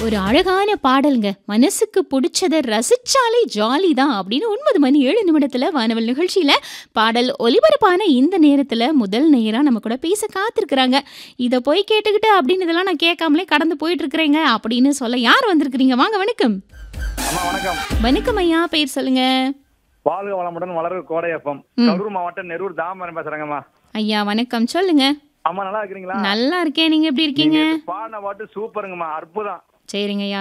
ஒரு அழகான பாடல்ங்க மனசுக்கு பிடிச்சத ரசிச்சாலே ஜாலி தான் அப்படின்னு ஒன்பது மணி ஏழு நிமிடத்துல வானவல் நிகழ்ச்சியில பாடல் ஒலிபரப்பான இந்த நேரத்துல முதல் நேரா நம்ம கூட பேச காத்திருக்கிறாங்க இதை போய் கேட்டுக்கிட்டு அப்படின்னு இதெல்லாம் நான் கேட்காமலே கடந்து போயிட்டு இருக்கிறேங்க அப்படின்னு சொல்ல யார் வந்திருக்கிறீங்க வாங்க வணக்கம் அம்மா வணக்கம் வணக்கம் ஐயா பேர் சொல்லுங்க வாழ்க வளமுடன் வளர்வு கோடை எஃப்எம் கரூர் மாவட்டம் நெரூர் தாமரம் பேசுறேங்கம்மா ஐயா வணக்கம் சொல்லுங்க அம்மா நல்லா இருக்கிறீங்களா நல்லா இருக்கேன் நீங்க எப்படி இருக்கீங்க நீங்க பாடின பாட்டு சூப்பருங்கம்மா அற்புதம் சரிங்க ஐயா